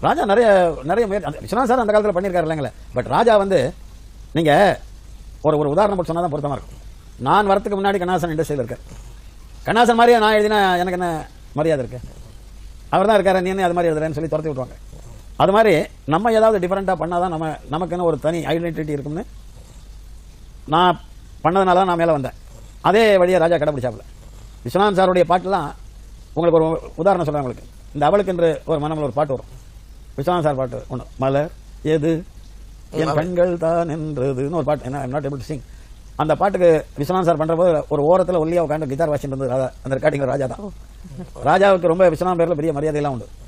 ராஜா நிறைய நிறைய முயற்சி அந்த விஸ்வநாத் சார் அந்த காலத்தில் பண்ணியிருக்காரு இல்லைங்களே பட் ராஜா வந்து நீங்க ஒரு ஒரு உதாரணம் போட்டு சொன்னா தான் பொருத்தமா இருக்கும் நான் வரதுக்கு முன்னாடி கண்ணாசன் இண்டஸ்ட்ரியில் இருக்கார் கண்ணாசன் மாதிரியே நான் எழுதினா எனக்கு என்ன மரியாதை இருக்கு அவர் தான் இருக்காரு நீ என்ன அது மாதிரி எழுதுறேன்னு சொல்லி துரத்தி விட்டுவாங்க அது மாதிரி நம்ம ஏதாவது டிஃபரெண்டாக பண்ணாதான் நம்ம நமக்குன்னு ஒரு தனி ஐடென்டிட்டி இருக்கும்னு நான் பண்ணதுனால தான் நான் மேலே வந்தேன் அதே வழியை ராஜா கடைபிடிச்சாப்புல விஸ்வநாதன் சாருடைய பாட்டுலாம் உங்களுக்கு ஒரு உதாரணம் சொல்றேன் உங்களுக்கு இந்த அவளுக்கு என்று ஒரு மனமில் ஒரு பாட்டு வரும் விஸ்வநாதன் சார் பாட்டு ஒன்று மலர் எது என் கண்கள் தான் என்றதுன்னு ஒரு பாட்டு என்ன I'm not able to sing அந்த பாட்டுக்கு விஸ்வநாதன் சார் பண்ற போது ஒரு ஓரத்தில் ஒல்லியா உட்காந்து கிட்டார் வாசிட்டு இருந்தது ராஜா அந்த ரெக்கார்டிங் ராஜா தான் ராஜாவுக்கு ரொம்ப விஸ்வநாதன் பேர்ல பெரிய மரியாதையெல்லாம் உண்டு